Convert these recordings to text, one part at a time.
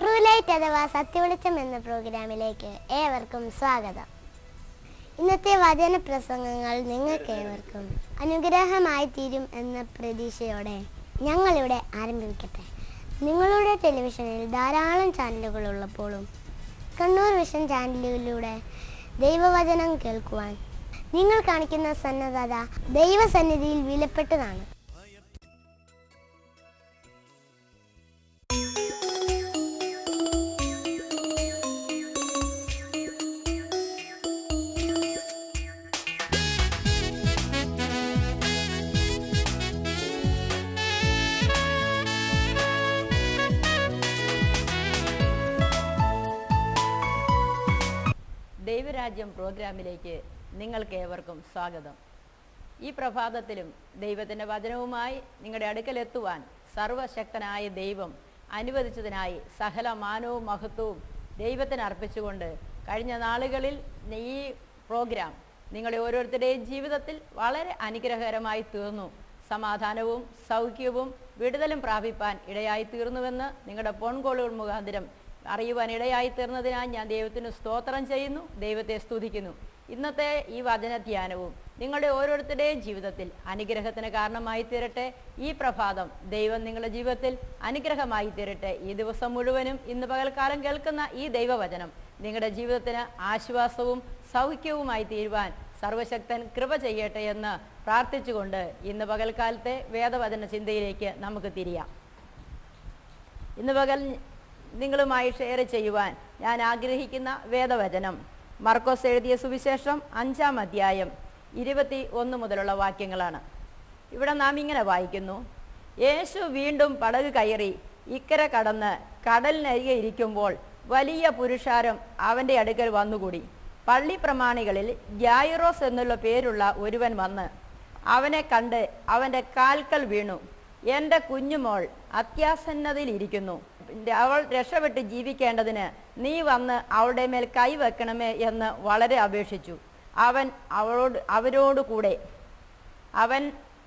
True light അഥവാ സത്യവെളിച്ചം എന്ന പ്രോഗ്രാമിലേക്ക് ഏവർക്കും സ്വാഗതം ഇന്നത്തെ വചന പ്രസംഗങ്ങൾ നിങ്ങൾക്ക് ഏവർക്കും അനുഗ്രഹമായി തീരും എന്ന പ്രതീക്ഷയോടെ ഞങ്ങളിവിടെ ആരംഭിക്കട്ടെ നിങ്ങളുടെ ടെലിവിഷനിൽ ധാരാളം ചാനലുകൾ ഉള്ളപ്പോഴും കണ്ണൂർ വിഷൻ ചാനലിലൂടെ ദൈവവചനം കേൾക്കുവാൻ നിങ്ങൾ കാണിക്കുന്ന സന്നദ്ധത ദൈവസന്നിധിയിൽ വിലപ്പെട്ടതാണ് ദൈവരാജ്യം പ്രോഗ്രാമിലേക്ക് നിങ്ങൾക്ക് ഏവർക്കും സ്വാഗതം ഈ പ്രഭാതത്തിലും ദൈവത്തിൻ്റെ വചനവുമായി നിങ്ങളുടെ അടുക്കലെത്തുവാൻ സർവശക്തനായ ദൈവം അനുവദിച്ചതിനായി സകല മാനവും മഹത്വവും ദൈവത്തിന് അർപ്പിച്ചുകൊണ്ട് കഴിഞ്ഞ നാളുകളിൽ ഈ പ്രോഗ്രാം നിങ്ങളുടെ ഓരോരുത്തരുടെയും ജീവിതത്തിൽ വളരെ അനുഗ്രഹകരമായി തീർന്നു സമാധാനവും സൗഖ്യവും വിടുതലും പ്രാപിപ്പാൻ ഇടയായി തീർന്നുവെന്ന് നിങ്ങളുടെ ഫോൺ കോളുകൾ മുഖാന്തരം അറിയുവാൻ ഇടയായി തീർന്നതിനാൽ ഞാൻ ദൈവത്തിന് സ്തോത്രം ചെയ്യുന്നു ദൈവത്തെ സ്തുതിക്കുന്നു ഇന്നത്തെ ഈ വചന ധ്യാനവും നിങ്ങളുടെ ഓരോരുത്തരുടെയും ജീവിതത്തിൽ അനുഗ്രഹത്തിന് കാരണമായി തീരട്ടെ ഈ പ്രഭാതം ദൈവം നിങ്ങളുടെ ജീവിതത്തിൽ അനുഗ്രഹമായി തീരട്ടെ ഈ ദിവസം മുഴുവനും ഇന്ന് പകൽക്കാലം കേൾക്കുന്ന ഈ ദൈവവചനം നിങ്ങളുടെ ജീവിതത്തിന് ആശ്വാസവും സൗഖ്യവുമായി തീരുവാൻ സർവശക്തൻ കൃപ ചെയ്യട്ടെ എന്ന് പ്രാർത്ഥിച്ചുകൊണ്ട് ഇന്ന് പകൽക്കാലത്തെ വേദവചന ചിന്തയിലേക്ക് നമുക്ക് തിരിയാം ഇന്ന് പകൽ നിങ്ങളുമായി ഷെയർ ചെയ്യുവാൻ ഞാൻ ആഗ്രഹിക്കുന്ന വേദവചനം മർക്കോസ് എഴുതിയ സുവിശേഷം അഞ്ചാം അധ്യായം ഇരുപത്തി ഒന്ന് മുതലുള്ള വാക്യങ്ങളാണ് ഇവിടെ നാം ഇങ്ങനെ വായിക്കുന്നു യേശു വീണ്ടും പടക് കയറി ഇക്കര കടന്ന് കടലിനരികെ ഇരിക്കുമ്പോൾ വലിയ പുരുഷാരം അവൻ്റെ അടുക്കൽ വന്നുകൂടി പള്ളി പ്രമാണികളിൽ ജായിറോസ് എന്നുള്ള പേരുള്ള ഒരുവൻ വന്ന് അവനെ കണ്ട് അവൻ്റെ കാൽക്കൽ വീണു എൻ്റെ കുഞ്ഞുമോൾ അത്യാസന്നതയിലിരിക്കുന്നു അവൾ രക്ഷപ്പെട്ട് ജീവിക്കേണ്ടതിന് നീ വന്ന് അവളുടെ മേൽ കൈവെക്കണമേ എന്ന് വളരെ അപേക്ഷിച്ചു അവൻ അവളോട് അവരോട് കൂടെ അവൻ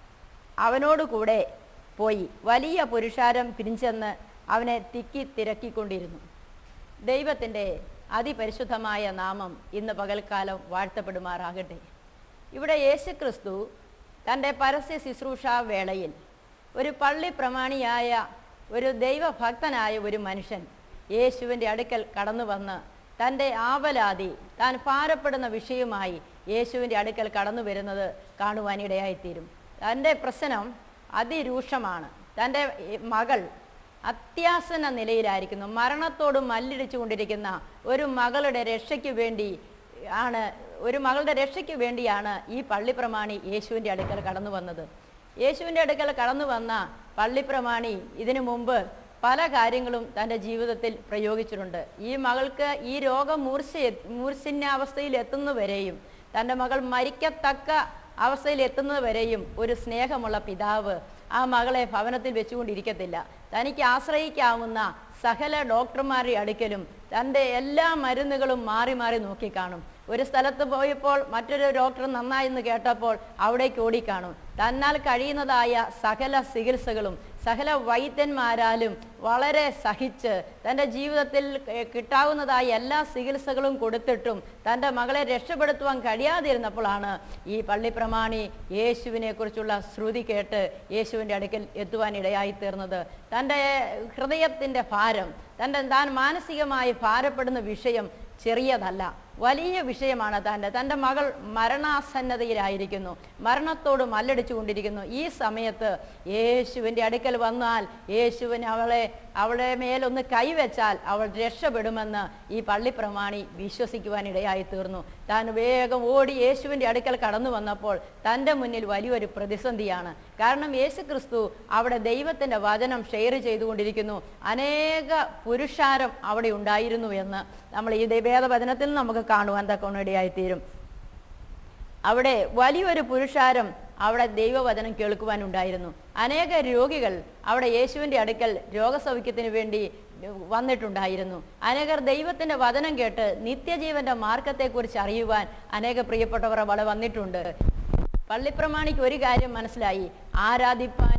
അവനോട് കൂടെ പോയി വലിയ പുരുഷാരം പിരിഞ്ചെന്ന് അവനെ തിക്കി തിരക്കിക്കൊണ്ടിരുന്നു ദൈവത്തിൻ്റെ അതിപരിശുദ്ധമായ നാമം ഇന്ന് പകൽക്കാലം വാഴ്ത്തപ്പെടുമാറാകട്ടെ ഇവിടെ യേശുക്രിസ്തു തൻ്റെ പരസ്യ ശുശ്രൂഷ വേളയിൽ ഒരു പള്ളി പ്രമാണിയായ ഒരു ദൈവഭക്തനായ ഒരു മനുഷ്യൻ യേശുവിൻ്റെ അടുക്കൽ കടന്നു വന്ന് തൻ്റെ ആവലാതി താൻ ഭാരപ്പെടുന്ന വിഷയമായി യേശുവിൻ്റെ അടുക്കൽ കടന്നു വരുന്നത് കാണുവാനിടയായിത്തീരും തൻ്റെ പ്രശ്നം അതിരൂക്ഷമാണ് തൻ്റെ മകൾ അത്യാസന്ന നിലയിലായിരിക്കുന്നു മരണത്തോട് മല്ലിടിച്ചു കൊണ്ടിരിക്കുന്ന ഒരു മകളുടെ രക്ഷയ്ക്ക് വേണ്ടി ആണ് ഒരു മകളുടെ രക്ഷയ്ക്ക് വേണ്ടിയാണ് ഈ പള്ളിപ്രമാണി യേശുവിൻ്റെ അടുക്കൽ കടന്നു വന്നത് യേശുവിൻ്റെ അടുക്കൽ കടന്നു വന്ന പള്ളിപ്രമാണി ഇതിനു മുമ്പ് പല കാര്യങ്ങളും തൻ്റെ ജീവിതത്തിൽ പ്രയോഗിച്ചിട്ടുണ്ട് ഈ മകൾക്ക് ഈ രോഗം മൂർച്ച മൂർച്ഛന്യാവസ്ഥയിൽ എത്തുന്നവരെയും തൻ്റെ മകൾ മരിക്കത്തക്ക അവസ്ഥയിൽ എത്തുന്നതുവരെയും ഒരു സ്നേഹമുള്ള പിതാവ് ആ മകളെ ഭവനത്തിൽ വെച്ചുകൊണ്ടിരിക്കത്തില്ല തനിക്ക് ആശ്രയിക്കാവുന്ന സകല ഡോക്ടർമാരുടെ അടുക്കലും തൻ്റെ എല്ലാ മരുന്നുകളും മാറി മാറി നോക്കിക്കാണും ഒരു സ്ഥലത്ത് പോയപ്പോൾ മറ്റൊരു ഡോക്ടർ നന്നായെന്ന് കേട്ടപ്പോൾ അവിടേക്ക് ഓടിക്കാണും തന്നാൽ കഴിയുന്നതായ സകല ചികിത്സകളും സകല വൈദ്യന്മാരാലും വളരെ സഹിച്ച് തൻ്റെ ജീവിതത്തിൽ ഏർ, കിട്ടാവുന്നതായ എല്ലാ ചികിത്സകളും കൊടുത്തിട്ടും തൻ്റെ മകളെ രക്ഷപ്പെടുത്തുവാൻ കഴിയാതിരുന്നപ്പോഴാണ് ഈ പള്ളിപ്രമാണി യേശുവിനെ കുറിച്ചുള്ള ശ്രുതി കേട്ട് യേശുവിൻ്റെ അടുക്കൽ എത്തുവാൻ ഇടയായി തീർന്നത് തൻ്റെ ഹൃദയത്തിൻ്റെ ഭാരം തൻ്റെ താൻ മാനസികമായി ഭാരപ്പെടുന്ന വിഷയം ചെറിയതല്ല വലിയ വിഷയമാണ് തൻ്റെ തൻ്റെ മകൾ മരണാസന്നതയിലായിരിക്കുന്നു മരണത്തോട് മല്ലടിച്ചു കൊണ്ടിരിക്കുന്നു ഈ സമയത്ത് യേശുവിൻ്റെ അടുക്കൽ വന്നാൽ യേശുവിന് അവളെ അവളുടെ മേലൊന്ന് കൈവച്ചാൽ അവൾ രക്ഷപ്പെടുമെന്ന് ഈ പള്ളിപ്രമാണി വിശ്വസിക്കുവാൻ ഇടയായി തീർന്നു താൻ വേഗം ഓടി യേശുവിൻ്റെ അടുക്കൽ കടന്നു വന്നപ്പോൾ തൻ്റെ മുന്നിൽ വലിയൊരു പ്രതിസന്ധിയാണ് കാരണം യേശു ക്രിസ്തു അവിടെ ദൈവത്തിൻ്റെ വചനം ഷെയർ ചെയ്തുകൊണ്ടിരിക്കുന്നു അനേക പുരുഷാരം അവിടെ ഉണ്ടായിരുന്നു എന്ന് നമ്മൾ ഈ വേദവചനത്തിൽ നമുക്ക് കാണുവാൻ തക്കവണ്ണിടയായിത്തീരും അവിടെ വലിയൊരു പുരുഷാരം അവിടെ ദൈവവചനം കേൾക്കുവാനുണ്ടായിരുന്നു അനേക രോഗികൾ അവിടെ യേശുവിൻ്റെ അടുക്കൽ രോഗസൗഖ്യത്തിന് വേണ്ടി വന്നിട്ടുണ്ടായിരുന്നു അനേകർ ദൈവത്തിൻ്റെ വചനം കേട്ട് നിത്യജീവന്റെ മാർഗത്തെക്കുറിച്ച് അറിയുവാൻ അനേക പ്രിയപ്പെട്ടവർ അവിടെ വന്നിട്ടുണ്ട് പള്ളിപ്രമാണിക്ക് ഒരു കാര്യം മനസ്സിലായി ആരാധിപ്പാനും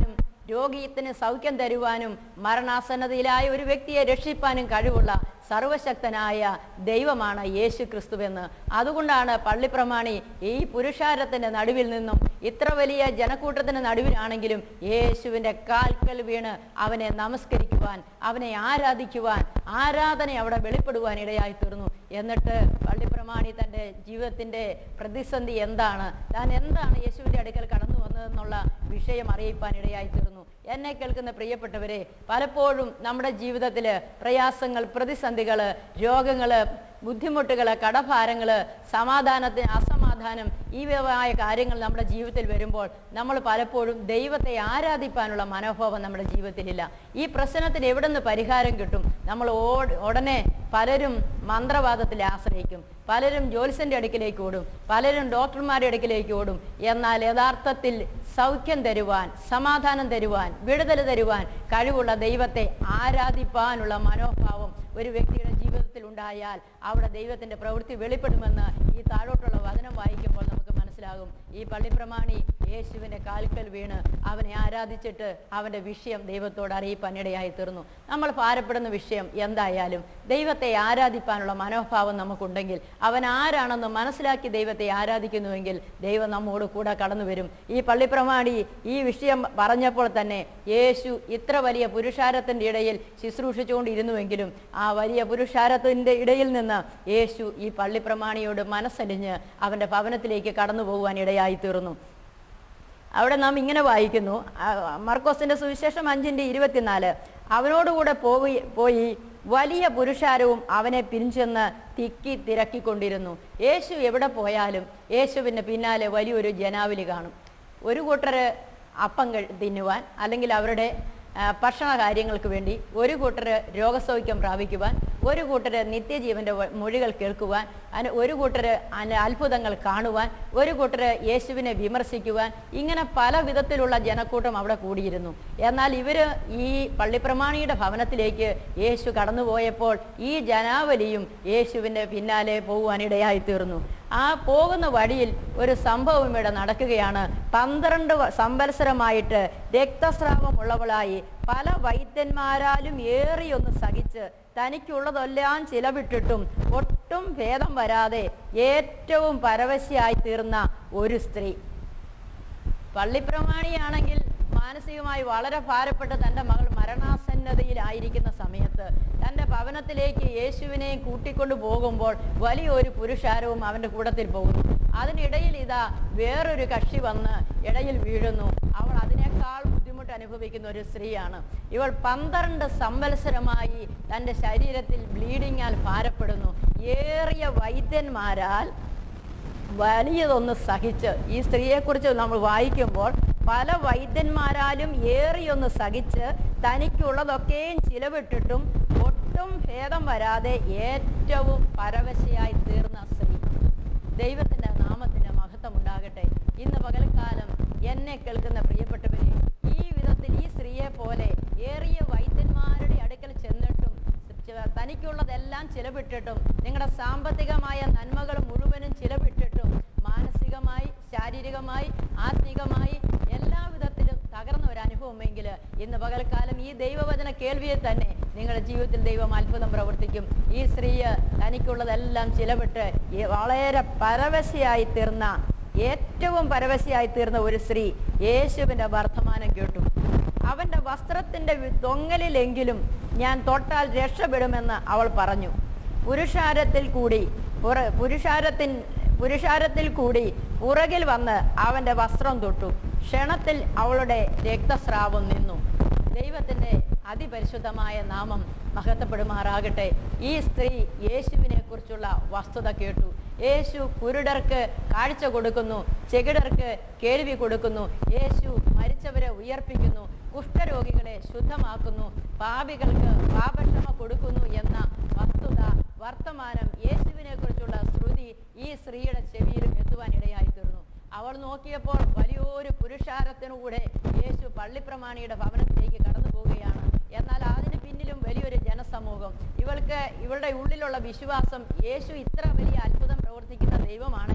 രോഗീത്തിന് സൗഖ്യം തരുവാനും മരണാസന്നതയിലായ ഒരു വ്യക്തിയെ രക്ഷിപ്പാനും കഴിവുള്ള സർവശക്തനായ ദൈവമാണ് യേശു ക്രിസ്തുവെന്ന് അതുകൊണ്ടാണ് പള്ളിപ്രമാണി ഈ പുരുഷാരത്തിന്റെ നടുവിൽ നിന്നും ഇത്ര വലിയ ജനക്കൂട്ടത്തിന്റെ നടുവിലാണെങ്കിലും യേശുവിന്റെ കാൽക്കൽ വീണ് അവനെ നമസ്കരിക്കുവാൻ അവനെ ആരാധിക്കുവാൻ ആരാധന അവിടെ വെളിപ്പെടുവാൻ ഇടയായി തീർന്നു എന്നിട്ട് പള്ളിപ്രമാണി തൻ്റെ ജീവിതത്തിന്റെ പ്രതിസന്ധി എന്താണ് താൻ എന്താണ് യേശുവിന്റെ അടുക്കൽ കടന്നു വന്നതെന്നുള്ള വിഷയം അറിയിപ്പാൻ ഇടയായി തീർന്നു എന്നെ കേൾക്കുന്ന പ്രിയപ്പെട്ടവരെ പലപ്പോഴും നമ്മുടെ ജീവിതത്തിൽ പ്രയാസങ്ങൾ പ്രതിസന്ധികൾ രോഗങ്ങൾ ബുദ്ധിമുട്ടുകൾ കടഭാരങ്ങൾ സമാധാനത്തിന് അസമാധാനം ഈ വിധമായ കാര്യങ്ങൾ നമ്മുടെ ജീവിതത്തിൽ വരുമ്പോൾ നമ്മൾ പലപ്പോഴും ദൈവത്തെ ആരാധിപ്പാനുള്ള മനോഭാവം നമ്മുടെ ജീവിതത്തിലില്ല ഈ പ്രശ്നത്തിന് എവിടെ നിന്ന് പരിഹാരം കിട്ടും നമ്മൾ ഓട്- ഉടനെ പലരും മന്ത്രവാദത്തിൽ ആശ്രയിക്കും പലരും ജ്യോത്സ്യന്റെ അടുക്കിലേക്ക് ഓടും പലരും ഡോക്ടർമാരുടെ അടുക്കിലേക്ക് ഓടും എന്നാൽ യഥാർത്ഥത്തിൽ സൗഖ്യം തരുവാൻ സമാധാനം തരുവാൻ വിടുതൽ തരുവാൻ കഴിവുള്ള ദൈവത്തെ ആരാധിപ്പാനുള്ള മനോഭാവം ഒരു വ്യക്തിയുടെ ജീവിതത്തിൽ ഉണ്ടായാൽ അവിടെ ദൈവത്തിന്റെ പ്രവൃത്തി വെളിപ്പെടുമെന്ന് ഈ താഴോട്ടുള്ള വചനം വായിക്കുമ്പോൾ നമുക്ക് മനസ്സിലാകും ഈ പള്ളിപ്രമാണി യേശുവിന്റെ കാൽക്കൽ വീണ് അവനെ ആരാധിച്ചിട്ട് അവന്റെ വിഷയം ദൈവത്തോട് അറിയിപ്പാൻ ഇടയായി തീർന്നു നമ്മൾ ഭാരപ്പെടുന്ന വിഷയം എന്തായാലും ദൈവത്തെ ആരാധിപ്പാനുള്ള മനോഭാവം നമുക്കുണ്ടെങ്കിൽ അവൻ ആരാണെന്ന് മനസ്സിലാക്കി ദൈവത്തെ ആരാധിക്കുന്നുവെങ്കിൽ ദൈവം നമ്മോട് കൂടെ കടന്നു വരും ഈ പള്ളിപ്രമാണി ഈ വിഷയം പറഞ്ഞപ്പോൾ തന്നെ യേശു ഇത്ര വലിയ പുരുഷാരത്തിന്റെ ഇടയിൽ ശുശ്രൂഷിച്ചുകൊണ്ടിരുന്നുവെങ്കിലും ആ വലിയ പുരുഷാരത്തിന്റെ ഇടയിൽ നിന്ന് യേശു ഈ പള്ളിപ്രമാണിയോട് മനസ്സലിഞ്ഞ് അവന്റെ ഭവനത്തിലേക്ക് കടന്നു പോകുവാൻ ഇടയായി തീർന്നു അവിടെ നാം ഇങ്ങനെ വായിക്കുന്നു ആ, മർക്കോസിന്റെ സുവിശേഷം അഞ്ചിന്റെ ഇരുപത്തിനാല് അവനോടുകൂടെ പോയി പോയി വലിയ പുരുഷാരവും അവനെ പിരിച്ചെന്ന് തിക്കി തിരക്കിക്കൊണ്ടിരുന്നു യേശു എവിടെ പോയാലും യേശുവിൻ്റെ പിന്നാലെ വലിയൊരു ജനാവലി കാണും ഒരു കൂട്ടർ അപ്പം കഴി- തിന്നുവാൻ അല്ലെങ്കിൽ അവരുടെ ആ, ഭക്ഷണ കാര്യങ്ങൾക്ക് വേണ്ടി ഒരു കൂട്ടർ രോഗസൗഖ്യം പ്രാപിക്കുവാൻ ഒരു കൂട്ടർ നിത്യജീവന്റെ വ- മൊഴികൾ കേൾക്കുവാൻ അന- ഒരു കൂട്ടർ അത്ഭുതങ്ങൾ കാണുവാൻ ഒരു കൂട്ടർ യേശുവിനെ വിമർശിക്കുവാൻ ഇങ്ങനെ പല വിധത്തിലുള്ള ജനക്കൂട്ടം അവിടെ കൂടിയിരുന്നു എന്നാൽ ഇവർ ഈ പള്ളിപ്രമാണിയുടെ ഭവനത്തിലേക്ക് യേശു കടന്നുപോയപ്പോൾ ഈ ജനാവലിയും യേശുവിൻ്റെ പിന്നാലെ പോകുവാനിടയായി തീർന്നു ആ പോകുന്ന വഴിയിൽ ഒരു സംഭവം ഇവിടെ നടക്കുകയാണ് പന്ത്രണ്ട് വ- സംവത്സരമായിട്ട് രക്തസ്രാവമുള്ളവളായി പല വൈദ്യന്മാരാലും ഏറിയൊന്ന് സഹിച്ച് തനിക്കുള്ളതെല്ലാം ചിലവിട്ടിട്ടും ഒട്ടും ഭേദം വരാതെ ഏറ്റവും പരവശയായി തീർന്ന ഒരു സ്ത്രീ പള്ളിപ്രമാണിയാണെങ്കിൽ മാനസികമായി വളരെ ഭാരപ്പെട്ട് തൻ്റെ മകൾ മരണാസന്നതയിലായിരിക്കുന്ന സമയത്ത് തൻ്റെ ഭവനത്തിലേക്ക് യേശുവിനെയും കൂട്ടിക്കൊണ്ടു പോകുമ്പോൾ വലിയൊരു പുരുഷാരവും അവൻ്റെ കൂട്ടത്തിൽ പോകുന്നു അതിനിടയിൽ ഇതാ വേറൊരു കക്ഷി വന്ന് ഇടയിൽ വീഴുന്നു അവൾ അതിനേക്കാൾ ബുദ്ധിമുട്ട് അനുഭവിക്കുന്ന ഒരു സ്ത്രീയാണ് ഇവൾ പന്ത്രണ്ട് സംവത്സരമായി തൻ്റെ ശരീരത്തിൽ ബ്ലീഡിങ്ങാൽ ഭാരപ്പെടുന്നു ഏറിയ വൈദ്യന്മാരാൽ വലിയതൊന്ന് സഹിച്ച് ഈ സ്ത്രീയെക്കുറിച്ച് നമ്മൾ വായിക്കുമ്പോൾ പല വൈദ്യന്മാരാലും ഏറിയൊന്ന് സഹിച്ച് തനിക്കുള്ളതൊക്കെയും ചിലവിട്ടിട്ടും ഒട്ടും ഭേദം വരാതെ ഏറ്റവും പരവശയായി തീർന്ന സ്ത്രീ ദൈവത്തിന്റെ നാമത്തിന്റെ മഹത്വം ഉണ്ടാകട്ടെ ഇന്ന് പകൽക്കാലം എന്നെ കേൾക്കുന്ന പ്രിയപ്പെട്ടവരെ ഈ വിധത്തിൽ ഈ സ്ത്രീയെ പോലെ ഏറിയ വൈദ്യന്മാരുടെ അടുക്കൽ ചെന്നിട്ടും ച- തനിക്കുള്ളതെല്ലാം ചിലവിട്ടിട്ടും നിങ്ങളുടെ സാമ്പത്തികമായ നന്മകൾ മുഴുവനും ചിലവിട്ടിട്ടും മാനസികമായി ശാരീരികമായി ആത്മീകമായി എല്ലാ വിധത്തിലും തകർന്ന ഒരു അനുഭവമെങ്കിൽ ഇന്ന് പകൽക്കാലം ഈ ദൈവവചന കേൾവിയെ തന്നെ നിങ്ങളുടെ ജീവിതത്തിൽ ദൈവം അത്ഭുതം പ്രവർത്തിക്കും ഈ സ്ത്രീ തനിക്കുള്ളതെല്ലാം ചിലവിട്ട് ഈ വളരെ പരവശയായി തീർന്ന ഏറ്റവും പരവശയായി തീർന്ന ഒരു സ്ത്രീ യേശുവിന്റെ വർത്തമാനം കേട്ടു അവന്റെ വസ്ത്രത്തിന്റെ വി- തൊങ്ങലിലെങ്കിലും ഞാൻ തൊട്ടാൽ രക്ഷപ്പെടുമെന്ന് അവൾ പറഞ്ഞു പുരുഷാരത്തിൽ കൂടി പുറ- പുരുഷാരത്തിൻ പുരുഷാരത്തിൽ കൂടി പുറകിൽ വന്ന് അവന്റെ വസ്ത്രം തൊട്ടു ക്ഷണത്തിൽ അവളുടെ രക്തസ്രാവം നിന്നു ദൈവത്തിന്റെ അതിപരിശുദ്ധമായ നാമം മഹത്വപ്പെടുമാറാകട്ടെ ഈ സ്ത്രീ യേശുവിനെ കുറിച്ചുള്ള വസ്തുത കേട്ടു യേശു കുരുടർക്ക് കാഴ്ച കൊടുക്കുന്നു ചെകിടർക്ക് കേൾവി കൊടുക്കുന്നു യേശു മരിച്ചവരെ ഉയർപ്പിക്കുന്നു കുഷ്ഠരോഗികളെ ശുദ്ധമാക്കുന്നു പാപികൾക്ക് പാപക്ഷമ കൊടുക്കുന്നു എന്ന വസ്തുത വർത്തമാനം യേശുവിനെ കുറിച്ചുള്ള ശ്രുതി ഈ സ്ത്രീയുടെ ചെവിയിലും എത്തുവാൻ ഇടയായി തീർന്നു അവൾ നോക്കിയപ്പോൾ വലിയൊരു പുരുഷാരത്തിനുകൂടെ യേശു പള്ളിപ്രമാണിയുടെ ഭവനത്തിലേക്ക് കടന്നു പോവുകയാണ് എന്നാൽ അതിന് പിന്നിലും വലിയൊരു ജനസമൂഹം ഇവൾക്ക് ഇവളുടെ ഉള്ളിലുള്ള വിശ്വാസം യേശു ഇത്ര വലിയ അത്ഭുതം പ്രവർത്തിക്കുന്ന ദൈവമാണെങ്കിൽ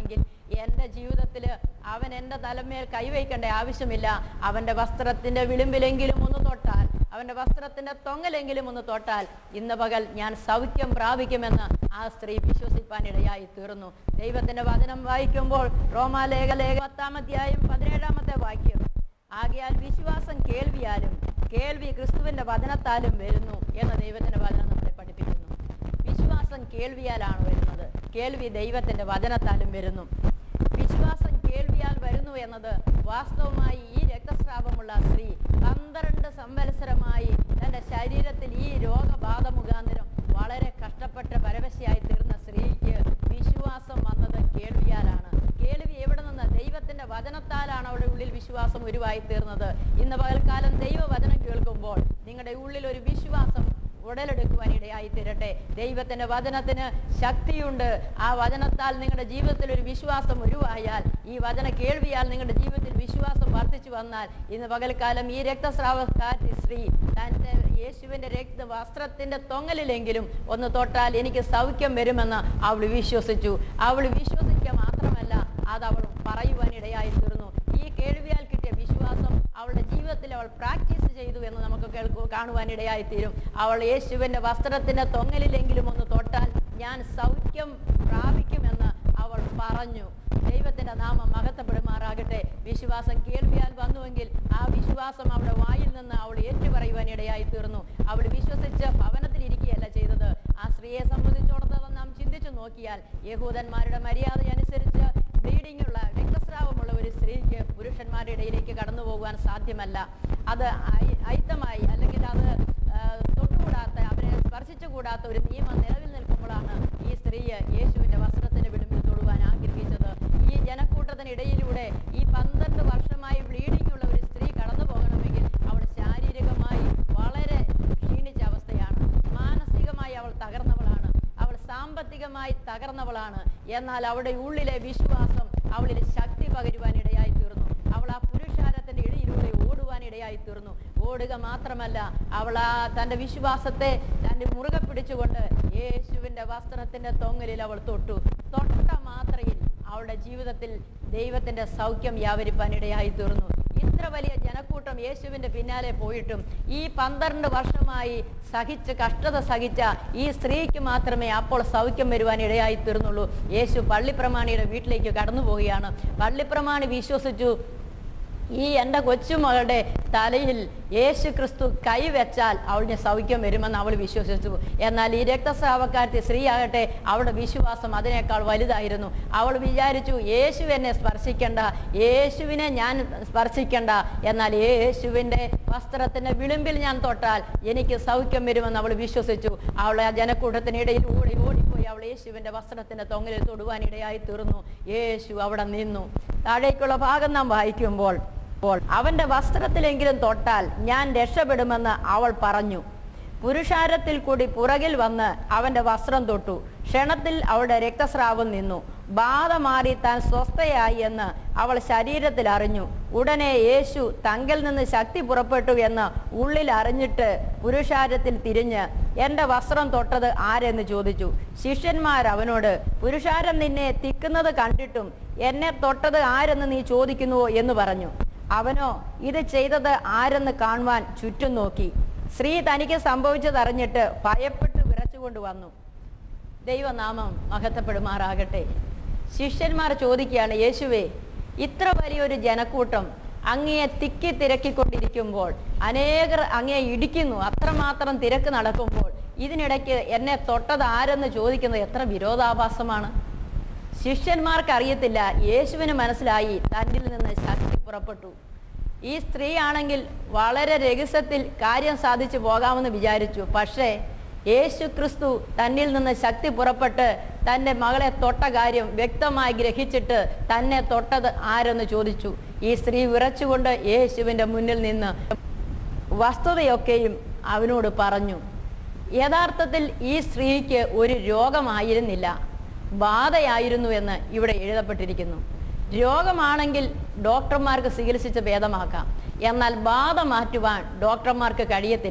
എൻ്റെ ജീവിതത്തിൽ അവൻ എൻ്റെ തലമേൽ കൈവയ്ക്കേണ്ട ആവശ്യമില്ല അവൻ്റെ വസ്ത്രത്തിൻ്റെ വിളിമ്പിലെങ്കിലും ഒന്ന് തൊട്ടാൽ അവൻ്റെ വസ്ത്രത്തിൻ്റെ തൊങ്ങലെങ്കിലും ഒന്ന് തൊട്ടാൽ ഇന്ന് പകൽ ഞാൻ സൗഖ്യം പ്രാപിക്കുമെന്ന് ആ സ്ത്രീ വിശ്വസിപ്പാനിടയായി തീർന്നു ദൈവത്തിൻ്റെ വചനം വായിക്കുമ്പോൾ റോമാലേഖ ലേഖ പത്താമധ്യായം പതിനേഴാമത്തെ വാക്യം ആകയാൽ വിശ്വാസം കേൾവിയാലും കേൾവി ക്രിസ്തുവിന്റെ വചനത്താലും വരുന്നു എന്ന ദൈവത്തിന്റെ വചനം നമ്മളെ പഠിപ്പിക്കുന്നു വിശ്വാസം കേൾവിയാലാണ് വരുന്നത് കേൾവി ദൈവത്തിന്റെ വചനത്താലും വരുന്നു വിശ്വാസം കേൾവിയാൽ വരുന്നു എന്നത് വാസ്തവമായി ഈ രക്തസ്രാവമുള്ള സ്ത്രീ പന്ത്രണ്ട് സംവത്സരമായി തന്റെ ശരീരത്തിൽ ഈ രോഗബാധ മുഖാന്തരം വളരെ കഷ്ടപ്പെട്ട പരവശയായി തീർന്ന സ്ത്രീക്ക് വിശ്വാസം വന്നത് കേൾവിയാലാണ് കേൾവി എവിടെ നിന്ന് ദൈവത്തിന്റെ വചനത്താലാണ് അവളുടെ ഉള്ളിൽ വിശ്വാസം ഉരുവായി തീർന്നത് ഇന്ന് പകൽക്കാലം ദൈവവചനം കേൾക്കുമ്പോൾ നിങ്ങളുടെ ഉള്ളിൽ ഒരു വിശ്വാസം ഉടലെടുക്കുവാൻ ഇടയായി തീരട്ടെ ദൈവത്തിന്റെ വചനത്തിന് ശക്തിയുണ്ട് ആ വചനത്താൽ നിങ്ങളുടെ ജീവിതത്തിൽ ഒരു വിശ്വാസം ഉരുവായാൽ ഈ വചന കേൾവിയാൽ നിങ്ങളുടെ ജീവിതത്തിൽ വിശ്വാസം വർദ്ധിച്ചു വന്നാൽ ഇന്ന് പകൽക്കാലം ഈ രക്തസ്രാവക്കാരി സ്ത്രീ തന്റെ യേശുവിന്റെ രക്ത വസ്ത്രത്തിന്റെ തൊങ്ങലിലെങ്കിലും ഒന്ന് തൊട്ടാൽ എനിക്ക് സൗഖ്യം വരുമെന്ന് അവൾ വിശ്വസിച്ചു അവൾ വിശ്വസിക്കുക മാത്രമല്ല അത് അവൾ പറയുവാൻ ഇടയായി തീർന്നു ഈ കേൾവിയാൽ കിട്ടിയ വിശ്വാസം അവളുടെ ജീവിതത്തിൽ അവൾ പ്രാക്ടീസ് ചെയ്തു എന്ന് നമുക്ക് കേൾക്കു കാണുവാൻ ഇടയായി തീരും അവൾ യേശുവിന്റെ വസ്ത്രത്തിന്റെ തൊങ്ങലിലെങ്കിലും ഒന്ന് തൊട്ടാൽ ഞാൻ സൗഖ്യം പ്രാപിക്കുമെന്ന് അവൾ പറഞ്ഞു ദൈവത്തിന്റെ നാമം മഹത്വപ്പെടുമാറാകട്ടെ വിശ്വാസം കേൾവിയാൽ വന്നുവെങ്കിൽ ആ വിശ്വാസം അവളുടെ വായിൽ നിന്ന് അവൾ ഏറ്റുപറയുവാൻ ഇടയായി തീർന്നു അവൾ വിശ്വസിച്ച് ഭവനത്തിൽ ഇരിക്കുകയല്ല ചെയ്തത് ആ സ്ത്രീയെ സംബന്ധിച്ചിടത്തോളം നാം ചിന്തിച്ചു നോക്കിയാൽ യഹൂദന്മാരുടെ മര്യാദ അനുസരിച്ച് ബ്ലീഡിംഗ് ഉള്ള രക്തസ്രാവമുള്ള ഒരു സ്ത്രീക്ക് പുരുഷന്മാരുടെ ഇടയിലേക്ക് കടന്നു പോകുവാൻ സാധ്യമല്ല അത് ഐ- അയിത്തമായി അല്ലെങ്കിൽ അത് ആ, തൊട്ടുകൂടാത്ത അവരെ സ്പർശിച്ചുകൂടാത്ത ഒരു നിയമം നിലവിൽ നിൽക്കുമ്പോഴാണ് ഈ സ്ത്രീയെ യേശുവിന്റെ വസ്ത്രത്തിന് വിളിമ്പിൽ തൊടുവാൻ ആഗ്രഹിച്ചത് ഈ ജനക്കൂട്ടത്തിനിടയിലൂടെ ഈ പന്ത്രണ്ട് വർഷമായി ബ്ലീഡിംഗ് ഉള്ള ഒരു സ്ത്രീ കടന്നു പോകണമെങ്കിൽ അവൾ ശാരീരികമായി വളരെ ക്ഷീണിച്ച അവസ്ഥയാണ് മാനസികമായി അവൾ തകർന്നവളാണ് അവൾ സാമ്പത്തികമായി തകർന്നവളാണ് എന്നാൽ അവളുടെ ഉള്ളിലെ വിശ്വാസം അവളിൽ ശക്തി പകരുവാൻ ഇടയായി തീർന്നു അവൾ ആ പുരുഷാരത്തിന്റെ ഇടയിലൂടെ ഓടുവാൻ ഇടയായി തീർന്നു ഓടുക മാത്രമല്ല അവൾ ആ തന്റെ വിശ്വാസത്തെ തന്റെ മുറുകെ പിടിച്ചുകൊണ്ട് യേശുവിന്റെ വസ്ത്രത്തിന്റെ തൊങ്ങലിൽ അവൾ തൊട്ടു തൊട്ട മാത്രയിൽ അവളുടെ ജീവിതത്തിൽ ദൈവത്തിന്റെ സൗഖ്യം വ്യാപരിപ്പാൻ ഇടയായി തീർന്നു ഇത്ര വലിയ ജനക്കൂട്ടം യേശുവിന്റെ പിന്നാലെ പോയിട്ടും ഈ പന്ത്രണ്ട് വർഷമായി സഹിച്ച് കഷ്ടത സഹിച്ച ഈ സ്ത്രീക്ക് മാത്രമേ അപ്പോൾ സൗഖ്യം വരുവാൻ ഇടയായി തീർന്നുള്ളൂ യേശു പള്ളിപ്രമാണിയുടെ വീട്ടിലേക്ക് കടന്നു പോവുകയാണ് പള്ളിപ്രമാണി വിശ്വസിച്ചു ഈ എൻ്റെ കൊച്ചുമകളുടെ തലയിൽ യേശു ക്രിസ്തു കൈവച്ചാൽ അവളിന് സൗഖ്യം വരുമെന്ന് അവൾ വിശ്വസിച്ചു എന്നാൽ ഈ രക്തസ്രാവക്കാരത്തി സ്ത്രീ ആകട്ടെ അവളുടെ വിശ്വാസം അതിനേക്കാൾ വലുതായിരുന്നു അവൾ വിചാരിച്ചു യേശു എന്നെ സ്പർശിക്കണ്ട യേശുവിനെ ഞാൻ സ്പർശിക്കണ്ട എന്നാൽ യേശുവിൻ്റെ വസ്ത്രത്തിൻ്റെ വിളിമ്പിൽ ഞാൻ തൊട്ടാൽ എനിക്ക് സൗഖ്യം വരുമെന്ന് അവൾ വിശ്വസിച്ചു അവളെ ആ ജനക്കൂട്ടത്തിനിടയിൽ ഓടി ഓടിപ്പോയി അവൾ യേശുവിൻ്റെ വസ്ത്രത്തിൻ്റെ തൊങ്ങലിൽ തൊടുവാൻ ഇടയായി തീർന്നു യേശു അവിടെ നിന്നു താഴേക്കുള്ള ഭാഗം നാം വായിക്കുമ്പോൾ അപ്പോൾ അവന്റെ വസ്ത്രത്തിലെങ്കിലും തൊട്ടാൽ ഞാൻ രക്ഷപ്പെടുമെന്ന് അവൾ പറഞ്ഞു പുരുഷാരത്തിൽ കൂടി പുറകിൽ വന്ന് അവന്റെ വസ്ത്രം തൊട്ടു ക്ഷണത്തിൽ അവളുടെ രക്തസ്രാവം നിന്നു ബാധ മാറി താൻ സ്വസ്ഥയായി എന്ന് അവൾ ശരീരത്തിൽ അറിഞ്ഞു ഉടനെ യേശു തങ്കിൽ നിന്ന് ശക്തി പുറപ്പെട്ടു എന്ന് ഉള്ളിൽ അറിഞ്ഞിട്ട് പുരുഷാരത്തിൽ തിരിഞ്ഞ് എൻ്റെ വസ്ത്രം തൊട്ടത് ആരെന്ന് ചോദിച്ചു ശിഷ്യന്മാർ അവനോട് പുരുഷാരം നിന്നെ തിക്കുന്നത് കണ്ടിട്ടും എന്നെ തൊട്ടത് ആരെന്ന് നീ ചോദിക്കുന്നുവോ എന്ന് പറഞ്ഞു അവനോ ഇത് ചെയ്തത് ആരെന്ന് കാണുവാൻ ചുറ്റും നോക്കി സ്ത്രീ തനിക്ക് സംഭവിച്ചതറിഞ്ഞിട്ട് ഭയപ്പെട്ട് വിറച്ചുകൊണ്ട് വന്നു ദൈവനാമം മഹത്വപ്പെടുമാറാകട്ടെ ശിഷ്യന്മാർ ചോദിക്കുകയാണ് യേശുവേ ഇത്ര വലിയൊരു ജനക്കൂട്ടം അങ്ങയെ തിക്കി തിരക്കിക്കൊണ്ടിരിക്കുമ്പോൾ അനേകർ അങ്ങയെ ഇടിക്കുന്നു അത്രമാത്രം തിരക്ക് നടക്കുമ്പോൾ ഇതിനിടയ്ക്ക് എന്നെ തൊട്ടത് ആരെന്ന് ചോദിക്കുന്നത് എത്ര വിരോധാഭാസമാണ് ശിഷ്യന്മാർക്ക് അറിയത്തില്ല യേശുവിന് മനസ്സിലായി തന്നിൽ നിന്ന് ശക്തി പുറപ്പെട്ടു ഈ സ്ത്രീ ആണെങ്കിൽ വളരെ രഹസ്യത്തിൽ കാര്യം സാധിച്ചു പോകാമെന്ന് വിചാരിച്ചു പക്ഷേ യേശു ക്രിസ്തു തന്നിൽ നിന്ന് ശക്തി പുറപ്പെട്ട് തൻ്റെ മകളെ തൊട്ട കാര്യം വ്യക്തമായി ഗ്രഹിച്ചിട്ട് തന്നെ തൊട്ടത് ആരെന്ന് ചോദിച്ചു ഈ സ്ത്രീ വിറച്ചുകൊണ്ട് യേശുവിൻ്റെ മുന്നിൽ നിന്ന് വസ്തുതയൊക്കെയും അവനോട് പറഞ്ഞു യഥാർത്ഥത്തിൽ ഈ സ്ത്രീക്ക് ഒരു രോഗമായിരുന്നില്ല ബാധയായിരുന്നു എന്ന് ഇവിടെ എഴുതപ്പെട്ടിരിക്കുന്നു രോഗമാണെങ്കിൽ ഡോക്ടർമാർക്ക് ചികിത്സിച്ച് ഭേദമാക്കാം എന്നാൽ ബാധ മാറ്റുവാൻ ഡോക്ടർമാർക്ക് കഴിയത്തില്ല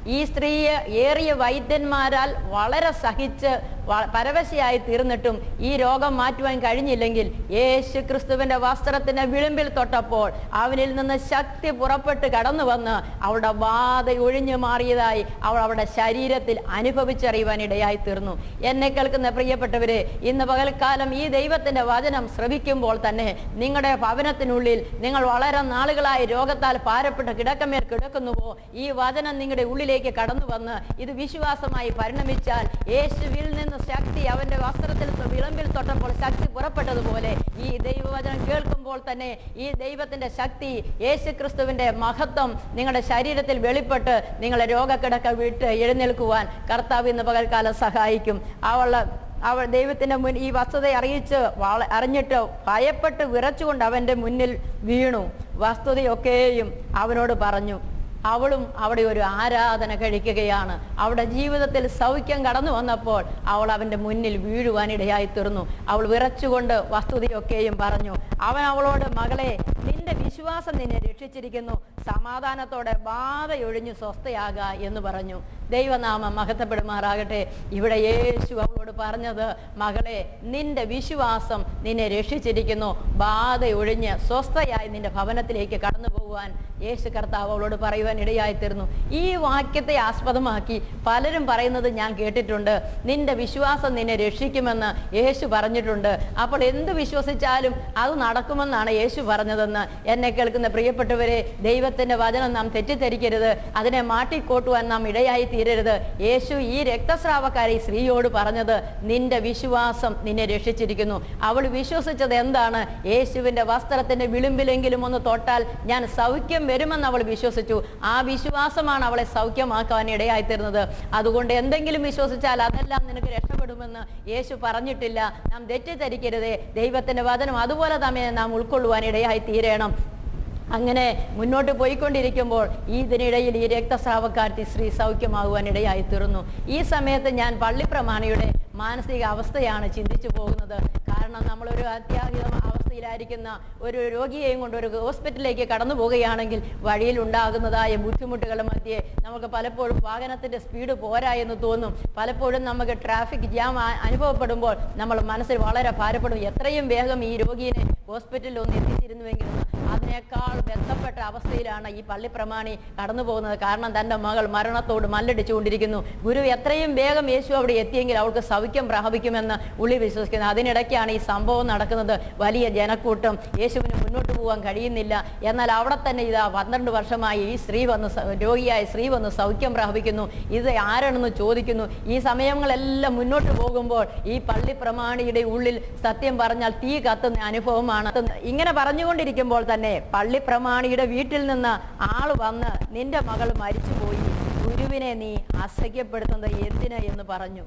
ഈ സ്ത്രീയെ ഏറിയ വൈദ്യന്മാരാൽ വളരെ സഹിച്ച് വ- പരവശയായി തീർന്നിട്ടും ഈ രോഗം മാറ്റുവാൻ കഴിഞ്ഞില്ലെങ്കിൽ യേശു ക്രിസ്തുവിന്റെ വസ്ത്രത്തിന്റെ വിളിമ്പിൽ തൊട്ടപ്പോൾ അവനിൽ നിന്ന് ശക്തി പുറപ്പെട്ട് കടന്നു വന്ന് അവളുടെ ബാധ ഒഴിഞ്ഞു മാറിയതായി അവൾ അവളുടെ ശരീരത്തിൽ അനുഭവിച്ചറിയുവാൻ ഇടയായി തീർന്നു എന്നെ കേൾക്കുന്ന പ്രിയപ്പെട്ടവരെ ഇന്ന് പകൽക്കാലം ഈ ദൈവത്തിന്റെ വചനം ശ്രവിക്കുമ്പോൾ തന്നെ നിങ്ങളുടെ ഭവനത്തിനുള്ളിൽ നിങ്ങൾ വളരെ നാളുകളായി രോഗത്താൽ ഭാരപ്പെട്ട് കിടക്കമേൽ കിടക്കുന്നുവോ ഈ വചനം നിങ്ങളുടെ ഉള്ളിലേക്ക് കടന്നു വന്ന് ഇത് വിശ്വാസമായി പരിണമിച്ചാൽ യേശുവിൽ നിന്ന് ശക്തി അവന്റെ വസ്ത്രത്തിൽ തൊ- വിളമ്പിൽ തൊട്ടപ്പോൾ ശക്തി പുറപ്പെട്ടതുപോലെ ഈ ദൈവവചനം കേൾക്കുമ്പോൾ തന്നെ ഈ ദൈവത്തിന്റെ ശക്തി യേശു ക്രിസ്തുവിന്റെ മഹത്വം നിങ്ങളുടെ ശരീരത്തിൽ വെളിപ്പെട്ട് നിങ്ങളെ രോഗക്കിടക്ക വിട്ട് എഴുന്നേൽക്കുവാൻ കർത്താവ് ഇന്ന് പകൽക്കാലം സഹായിക്കും അവള് അവൾ ദൈവത്തിന്റെ മുൻ ഈ വസ്തുത അറിയിച്ച് വള- അറിഞ്ഞിട്ട് ഭയപ്പെട്ട് വിറച്ചുകൊണ്ട് അവന്റെ മുന്നിൽ വീണു വസ്തുതയൊക്കെയും അവനോട് പറഞ്ഞു അവളും അവിടെ ഒരു ആരാധന കഴിക്കുകയാണ് അവളുടെ ജീവിതത്തിൽ സൗഖ്യം കടന്നു വന്നപ്പോൾ അവൾ അവന്റെ മുന്നിൽ വീഴുവാനിടയായി തീർന്നു അവൾ വിറച്ചുകൊണ്ട് വസ്തുതയൊക്കെയും പറഞ്ഞു അവൻ അവളോട് മകളെ നിന്റെ വിശ്വാസം നിന്നെ രക്ഷിച്ചിരിക്കുന്നു സമാധാനത്തോടെ ബാധയൊഴിഞ്ഞു സ്വസ്ഥയാക എന്ന് പറഞ്ഞു ദൈവനാമം മഹത്വപ്പെടുമാറാകട്ടെ ഇവിടെ യേശു അവളോട് പറഞ്ഞത് മകളെ നിന്റെ വിശ്വാസം നിന്നെ രക്ഷിച്ചിരിക്കുന്നു ബാധയൊഴിഞ്ഞ് സ്വസ്ഥയായി നിന്റെ ഭവനത്തിലേക്ക് കടന്നു പോകുവാൻ യേശു കർത്താവ് അവളോട് പറയുവാൻ ഇടയായി തീർന്നു ഈ വാക്യത്തെ ആസ്പദമാക്കി പലരും പറയുന്നത് ഞാൻ കേട്ടിട്ടുണ്ട് നിന്റെ വിശ്വാസം നിന്നെ രക്ഷിക്കുമെന്ന് യേശു പറഞ്ഞിട്ടുണ്ട് അപ്പോൾ എന്ത് വിശ്വസിച്ചാലും അത് നടക്കുമെന്നാണ് യേശു പറഞ്ഞതെന്ന് എന്നെ കേൾക്കുന്ന പ്രിയപ്പെട്ടവരെ ദൈവത്തിന്റെ വചനം നാം തെറ്റിദ്ധരിക്കരുത് അതിനെ മാട്ടിക്കോട്ടുവാൻ നാം ഇടയായി തീരരുത് യേശു ഈ രക്തസ്രാവക്കാരി സ്ത്രീയോട് പറഞ്ഞത് നിന്റെ വിശ്വാസം നിന്നെ രക്ഷിച്ചിരിക്കുന്നു അവൾ വിശ്വസിച്ചത് എന്താണ് യേശുവിന്റെ വസ്ത്രത്തിന്റെ വിളിമ്പിലെങ്കിലും ഒന്ന് തൊട്ടാൽ ഞാൻ സൗഖ്യം വരുമെന്ന് അവൾ വിശ്വസിച്ചു ആ വിശ്വാസമാണ് അവളെ സൗഖ്യമാക്കാൻ ഇടയായി തീർന്നത് അതുകൊണ്ട് എന്തെങ്കിലും വിശ്വസിച്ചാൽ അതെല്ലാം നിനക്ക് രക്ഷപ്പെടുമെന്ന് യേശു പറഞ്ഞിട്ടില്ല നാം തെറ്റിദ്ധരിക്കരുതേ ദൈവത്തിന്റെ വചനം അതുപോലെ തന്നെ നാം ഉൾക്കൊള്ളുവാൻ ഇടയായി തീരണം അങ്ങനെ മുന്നോട്ട് പോയിക്കൊണ്ടിരിക്കുമ്പോൾ ഇതിനിടയിൽ ഈ രക്തസ്രാവക്കാർത്തി സ്ത്രീ സൗഖ്യമാകുവാൻ ഇടയായി തീർന്നു ഈ സമയത്ത് ഞാൻ പള്ളിപ്രമാണിയുടെ മാനസിക അവസ്ഥയാണ് ചിന്തിച്ചു പോകുന്നത് കാരണം നമ്മളൊരു അത്യാഹിത അവസ്ഥയിലായിരിക്കുന്ന ഒരു രോഗിയെയും കൊണ്ട് ഒരു ഹോസ്പിറ്റലിലേക്ക് കടന്നു പോവുകയാണെങ്കിൽ വഴിയിൽ ഉണ്ടാകുന്നതായ ബുദ്ധിമുട്ടുകൾ മധ്യേ നമുക്ക് പലപ്പോഴും വാഹനത്തിന്റെ സ്പീഡ് പോരാ എന്ന് തോന്നും പലപ്പോഴും നമുക്ക് ട്രാഫിക് ജാം ആ- അനുഭവപ്പെടുമ്പോൾ നമ്മൾ മനസ്സിൽ വളരെ ഭാരപ്പെടും എത്രയും വേഗം ഈ രോഗിയെ ഹോസ്പിറ്റലിൽ ഒന്ന് എത്തിച്ചിരുന്നുവെങ്കിൽ എന്ന്. അതിനേക്കാൾ ബന്ധപ്പെട്ട അവസ്ഥയിലാണ് ഈ പള്ളി പ്രമാണി കടന്നു പോകുന്നത് കാരണം തന്റെ മകൾ മരണത്തോട് മല്ലടിച്ചുകൊണ്ടിരിക്കുന്നു ഗുരു എത്രയും വേഗം യേശു അവിടെ എത്തിയെങ്കിൽ അവൾക്ക് സൗഖ്യം പ്രാപിക്കുമെന്ന് ഉള്ളി വിശ്വസിക്കുന്നു അതിനിടയ്ക്കാണ് ഈ സംഭവം നടക്കുന്നത് വലിയ ജനക്കൂട്ടം യേശുവിന് മുന്നോട്ട് പോകാൻ കഴിയുന്നില്ല എന്നാൽ അവിടെ തന്നെ ഇതാ പന്ത്രണ്ട് വർഷമായി ഈ സ്ത്രീ വന്ന് സ- രോഗിയായ സ്ത്രീ വന്ന് സൗഖ്യം പ്രാപിക്കുന്നു ഇത് ആരാണെന്ന് ചോദിക്കുന്നു ഈ സമയങ്ങളെല്ലാം മുന്നോട്ട് പോകുമ്പോൾ ഈ പള്ളി പ്രമാണിയുടെ ഉള്ളിൽ സത്യം പറഞ്ഞാൽ തീ കത്തുന്ന അനുഭവമാണ് ഇങ്ങനെ പറഞ്ഞുകൊണ്ടിരിക്കുമ്പോൾ തന്നെ പള്ളി പ്രമാണിയുടെ വീട്ടിൽ നിന്ന് ആള് വന്ന് നിന്റെ മകൾ മരിച്ചുപോയി ഗുരുവിനെ നീ അസഹ്യപ്പെടുത്തുന്നത് എന്തിന് എന്ന് പറഞ്ഞു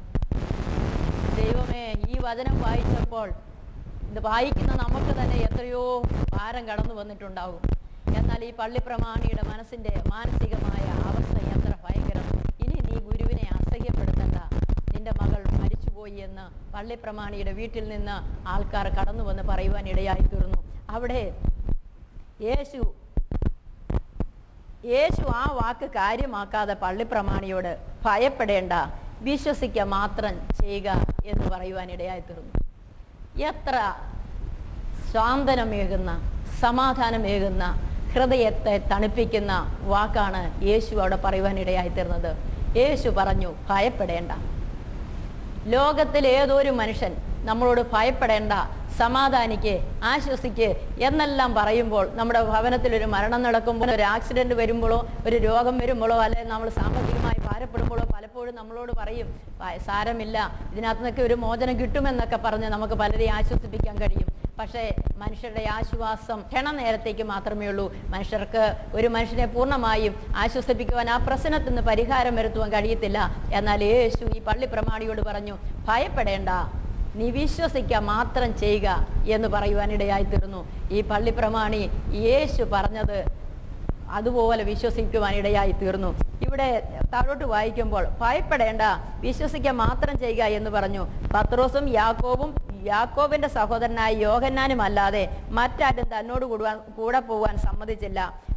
ദൈവമേ ഈ വചനം വായിച്ചപ്പോൾ ഇത് വായിക്കുന്ന നമുക്ക് തന്നെ എത്രയോ ഭാരം കടന്നു വന്നിട്ടുണ്ടാകും എന്നാൽ ഈ പള്ളി പ്രമാണിയുടെ മനസ്സിന്റെ മാനസികമായ അവസ്ഥ എത്ര ഭയങ്കരം ഇനി നീ ഗുരുവിനെ അസഹ്യപ്പെടുത്തണ്ട നിന്റെ മകൾ മരിച്ചുപോയി എന്ന് പള്ളി പ്രമാണിയുടെ വീട്ടിൽ നിന്ന് ആൾക്കാർ കടന്നു വന്ന് പറയുവാൻ ഇടയായി തീർന്നു അവിടെ യേശു യേശു ആ വാക്ക് കാര്യമാക്കാതെ പള്ളിപ്രമാണിയോട് ഭയപ്പെടേണ്ട വിശ്വസിക്കുക മാത്രം ചെയ്യുക എന്ന് പറയുവാൻ ഇടയായി തീർന്നു എത്ര സ്വാന്തനമേകുന്ന സമാധാനമേകുന്ന ഹൃദയത്തെ തണുപ്പിക്കുന്ന വാക്കാണ് യേശു അവിടെ പറയുവാൻ ഇടയായി തീർന്നത് യേശു പറഞ്ഞു ഭയപ്പെടേണ്ട ലോകത്തിൽ ഏതൊരു മനുഷ്യൻ നമ്മളോട് ഭയപ്പെടേണ്ട സമാധാനിക്ക് ആശ്വസിക്ക് എന്നെല്ലാം പറയുമ്പോൾ നമ്മുടെ ഭവനത്തിൽ ഒരു മരണം നടക്കുമ്പോൾ ഒരു ആക്സിഡന്റ് വരുമ്പോഴോ ഒരു രോഗം വരുമ്പോഴോ അല്ലെ നമ്മൾ സാമ്പത്തികമായി ഭാരപ്പെടുമ്പോഴോ പലപ്പോഴും നമ്മളോട് പറയും "ഭയ- സാരമില്ല ഇതിനകത്ത് നിന്നൊക്കെ ഒരു മോചനം കിട്ടുമെന്നൊക്കെ പറഞ്ഞ് നമുക്ക് പലരെയും ആശ്വസിപ്പിക്കാൻ കഴിയും പക്ഷേ മനുഷ്യരുടെ ആശ്വാസം ക്ഷണനേരത്തേക്ക് മാത്രമേ ഉള്ളൂ മനുഷ്യർക്ക് ഒരു മനുഷ്യനെ പൂർണ്ണമായും ആശ്വസിപ്പിക്കുവാൻ ആ പ്രശ്നത്തിൽ നിന്ന് പരിഹാരം വരുത്തുവാൻ കഴിയത്തില്ല എന്നാൽ യേശു ഈ പള്ളി പ്രമാണിയോട് പറഞ്ഞു ഭയപ്പെടേണ്ട നീ വിശ്വസിക്കുക മാത്രം ചെയ്യുക എന്ന് പറയുവാനിടയായി തീർന്നു ഈ പള്ളി പ്രമാണി യേശു പറഞ്ഞത് അതുപോലെ വിശ്വസിക്കുവാൻ ഇടയായി തീർന്നു ഇവിടെ താഴോട്ട് വായിക്കുമ്പോൾ ഭയപ്പെടേണ്ട വിശ്വസിക്കുക മാത്രം ചെയ്യുക എന്ന് പറഞ്ഞു പത്രോസും യാക്കോബും യാക്കോബിന്റെ സഹോദരനായ യോഹന്നാനും അല്ലാതെ മറ്റാരും തന്നോട് കൂടുവാൻ കൂടെ പോവാൻ സമ്മതിച്ചില്ല